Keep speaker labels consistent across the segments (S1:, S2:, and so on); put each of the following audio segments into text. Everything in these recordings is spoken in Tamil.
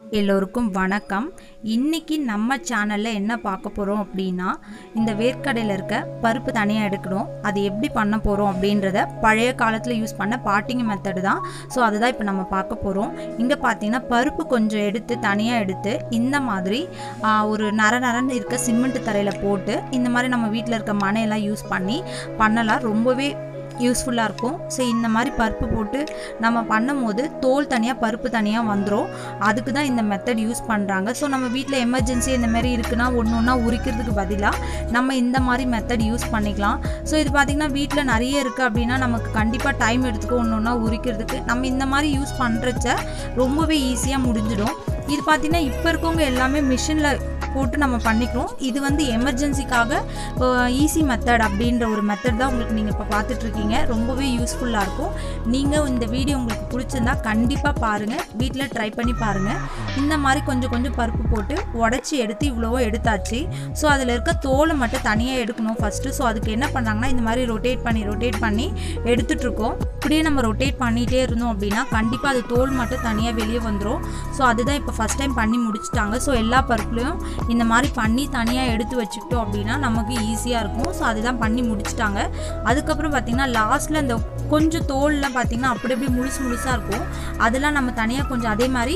S1: எல்லோருக்கும் வணக்கம் இன்னைக்கு நம்ம சேனலில் என்ன பார்க்க போகிறோம் அப்படின்னா இந்த வேர்க்கடையில் இருக்க பருப்பு தனியாக எடுக்கணும் அது எப்படி பண்ண போகிறோம் அப்படின்றத பழைய காலத்தில் யூஸ் பண்ண பாட்டிங் மெத்தடு தான் ஸோ அதுதான் இப்போ நம்ம பார்க்க போகிறோம் இங்கே பார்த்தீங்கன்னா பருப்பு கொஞ்சம் எடுத்து தனியாக எடுத்து இந்த மாதிரி ஆ, ஒரு நர நரன்னு இருக்க சிமெண்ட் தரையில் போட்டு இந்த மாதிரி நம்ம வீட்டில் இருக்க மனையெல்லாம் யூஸ் பண்ணி பண்ணலாம் ரொம்பவே யூஸ்ஃபுல்லாக இருக்கும் ஸோ இந்த மாதிரி பருப்பு போட்டு நம்ம பண்ணும்போது தோல் தனியாக பருப்பு தனியாக வந்துடும் அதுக்கு தான் இந்த மெத்தட் யூஸ் பண்ணுறாங்க ஸோ நம்ம வீட்டில் எமர்ஜென்சி இந்த மாதிரி இருக்குன்னா ஒன்று ஒன்றா உரிக்கிறதுக்கு பதிலாக நம்ம இந்த மாதிரி மெத்தட் யூஸ் பண்ணிக்கலாம் ஸோ இது பார்த்திங்கன்னா வீட்டில் நிறைய இருக்குது அப்படின்னா நமக்கு கண்டிப்பாக டைம் எடுத்துக்கும் ஒன்று ஒன்றா உரிக்கிறதுக்கு நம்ம இந்த மாதிரி யூஸ் பண்ணுறச்ச ரொம்பவே ஈஸியாக முடிஞ்சிடும் இது பார்த்திங்கன்னா இப்போ இருக்கவங்க எல்லாமே மிஷினில் போட்டு நம்ம பண்ணிக்கிறோம் இது வந்து எமர்ஜென்சிக்காக ஈஸி மெத்தட் அப்படின்ற ஒரு மெத்தட் தான் உங்களுக்கு நீங்கள் இப்போ பார்த்துட்ருக்கீங்க ரொம்பவே யூஸ்ஃபுல்லாக இருக்கும் நீங்கள் இந்த வீடியோ உங்களுக்கு பிடிச்சிருந்தா கண்டிப்பாக பாருங்கள் வீட்டில் ட்ரை பண்ணி பாருங்கள் இந்த மாதிரி கொஞ்சம் கொஞ்சம் பருப்பு போட்டு உடச்சி எடுத்து இவ்வளவோ எடுத்தாச்சு ஸோ அதில் இருக்க தோலை மட்டும் தனியாக எடுக்கணும் ஃபஸ்ட்டு ஸோ அதுக்கு என்ன பண்ணாங்கன்னா இந்த மாதிரி ரொட்டேட் பண்ணி ரொட்டேட் பண்ணி எடுத்துட்ருக்கோம் இப்படியே நம்ம ரொட்டேட் பண்ணிகிட்டே இருந்தோம் அப்படின்னா கண்டிப்பாக அது தோல் மட்டும் தனியாக வெளியே வந்துடும் ஸோ அதுதான் இப்போ ஃபஸ்ட் டைம் பண்ணி முடிச்சிட்டாங்க ஸோ எல்லா பருப்புலையும் இந்த மாதிரி பண்ணி தனியாக எடுத்து வச்சுக்கிட்டோம் அப்படின்னா நமக்கு ஈஸியாக இருக்கும் ஸோ அதுதான் பண்ணி முடிச்சிட்டாங்க அதுக்கப்புறம் பார்த்திங்கன்னா லாஸ்ட்டில் இந்த கொஞ்சம் தோல்லாம் பார்த்திங்கன்னா அப்படி அப்படி முழுசு முழுசாக இருக்கும் அதெல்லாம் நம்ம தனியாக கொஞ்சம் அதே மாதிரி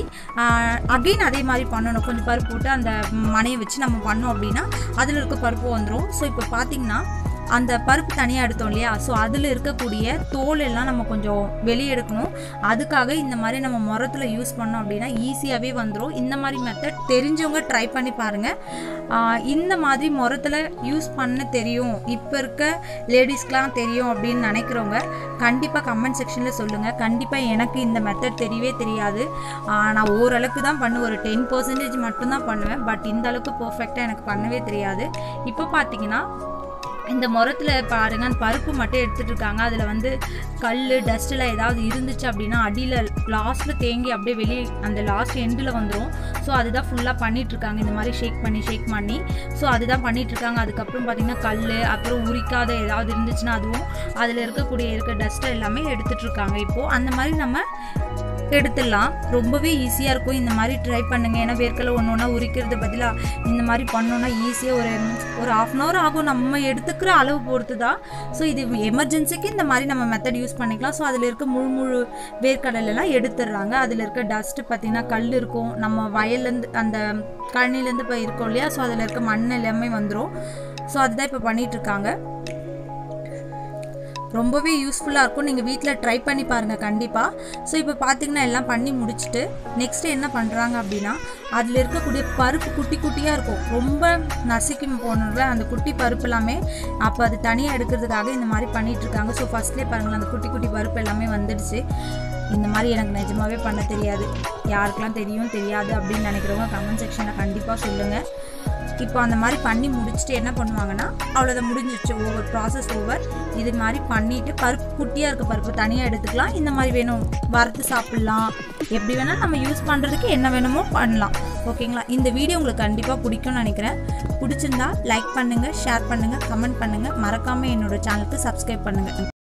S1: அகைன் அதே மாதிரி பண்ணணும் கொஞ்சம் பருப்பு போட்டு அந்த மனையை வச்சு நம்ம பண்ணோம் அப்படின்னா அதில் இருக்க பருப்பு வந்துடும் ஸோ இப்போ பார்த்திங்கன்னா அந்த பருப்பு தனியாக எடுத்தோம் இல்லையா ஸோ அதில் இருக்கக்கூடிய தோல் எல்லாம் நம்ம கொஞ்சம் வெளியே எடுக்கணும் அதுக்காக இந்த மாதிரி நம்ம முரத்தில் யூஸ் பண்ணோம் அப்படின்னா ஈஸியாகவே வந்துடும் இந்த மாதிரி மெத்தட் தெரிஞ்சவங்க ட்ரை பண்ணி பாருங்கள் இந்த மாதிரி முரத்தில் யூஸ் பண்ண தெரியும் இப்போ இருக்க லேடிஸ்க்கெலாம் தெரியும் அப்படின்னு நினைக்கிறவங்க கண்டிப்பாக கமெண்ட் செக்ஷனில் சொல்லுங்கள் கண்டிப்பாக எனக்கு இந்த மெத்தட் தெரியவே தெரியாது ஆஹ் நான் ஓரளவுக்கு தான் பண்ணுவேன் ஒரு டென் பர்சன்டேஜ் மட்டும்தான் பண்ணுவேன் பட் இந்த அளவுக்கு பர்ஃபெக்டாக எனக்கு பண்ணவே தெரியாது இப்போ பார்த்தீங்கன்னா இந்த முரத்தில் பாருங்க அந்த பருப்பு மட்டும் எடுத்துட்டு இருக்காங்க அதில் வந்து கல் டஸ்ட்டில் ஏதாவது இருந்துச்சு அப்படின்னா அடியில் லாஸ்ட்டில் தேங்கி அப்படியே வெளியே அந்த லாஸ்ட் எண்டில் வந்துடும் ஸோ அதுதான் ஃபுல்லாக பண்ணிட்டு இருக்காங்க இந்த மாதிரி ஷேக் பண்ணி ஷேக் பண்ணி ஸோ அதுதான் பண்ணிட்டு இருக்காங்க அதுக்கப்புறம் பார்த்தீங்கன்னா கல் அப்புறம் உரிக்காத ஏதாவது இருந்துச்சுன்னா அதுவும் அதில் இருக்கக்கூடிய இருக்க டஸ்ட்டை எல்லாமே எடுத்துட்டு இருக்காங்க இப்போது அந்த மாதிரி நம்ம எடுத்துடலாம் ரொம்பவே ஈஸியாக இருக்கும் இந்த மாதிரி ட்ரை பண்ணுங்க ஏன்னா வேர்க்கலை ஒன்று ஒன்றா உரிக்கிறது பதிலாக இந்த மாதிரி பண்ணோன்னா ஈஸியாக ஒரு ஒரு ஆஃப் அன் ஹவர் ஆகும் நம்ம எடுத்துக்கிற அளவு பொறுத்து தான் ஸோ இது எமர்ஜென்சிக்கு இந்த மாதிரி நம்ம மெத்தட் யூஸ் பண்ணிக்கலாம் ஸோ அதில் இருக்க முழு முழு வேர்க்கடலெல்லாம் எடுத்துடுறாங்க அதில் இருக்க டஸ்ட்டு பார்த்திங்கன்னா கல் இருக்கும் நம்ம வயல்லேருந்து அந்த கழனிலேருந்து இப்போ இருக்கோம் இல்லையா ஸோ அதில் இருக்க மண் எல்லாமே வந்துடும் ஸோ அதுதான் இப்போ பண்ணிகிட்ருக்காங்க ரொம்பவே யூஸ்ஃபுல்லாக இருக்கும் நீங்கள் வீட்டில் ட்ரை பண்ணி பாருங்கள் கண்டிப்பாக ஸோ இப்போ பார்த்தீங்கன்னா எல்லாம் பண்ணி முடிச்சுட்டு நெக்ஸ்ட்டு என்ன பண்ணுறாங்க அப்படின்னா அதில் இருக்கக்கூடிய பருப்பு குட்டி குட்டியாக இருக்கும் ரொம்ப நசுக்கி போனதுல அந்த குட்டி பருப்பு எல்லாமே அப்போ அது தனியாக எடுக்கிறதுக்காக இந்த மாதிரி பண்ணிட்டு இருக்காங்க ஸோ ஃபஸ்ட்லேயே பாருங்களேன் அந்த குட்டி குட்டி பருப்பு எல்லாமே வந்துடுச்சு இந்த மாதிரி எனக்கு நிஜமாவே பண்ண தெரியாது யாருக்கெல்லாம் தெரியும் தெரியாது அப்படின்னு நினைக்கிறவங்க கமெண்ட் செக்ஷனில் கண்டிப்பாக சொல்லுங்கள் இப்போ அந்த மாதிரி பண்ணி முடிச்சுட்டு என்ன பண்ணுவாங்கன்னா அவ்வளோதான் முடிஞ்சிருச்சு ஓவர் ப்ராசஸ் ஓவர் இது மாதிரி பண்ணிவிட்டு பருப்பு குட்டியாக இருக்க பருப்பு தனியாக எடுத்துக்கலாம் இந்த மாதிரி வேணும் வறுத்து சாப்பிட்லாம் எப்படி வேணால் நம்ம யூஸ் பண்ணுறதுக்கு என்ன வேணுமோ பண்ணலாம் ஓகேங்களா இந்த வீடியோ உங்களுக்கு கண்டிப்பாக பிடிக்கும்னு நினைக்கிறேன் பிடிச்சிருந்தா லைக் பண்ணுங்கள் ஷேர் பண்ணுங்கள் கமெண்ட் பண்ணுங்கள் மறக்காமல் என்னோட சேனலுக்கு சப்ஸ்கிரைப் பண்ணுங்கள்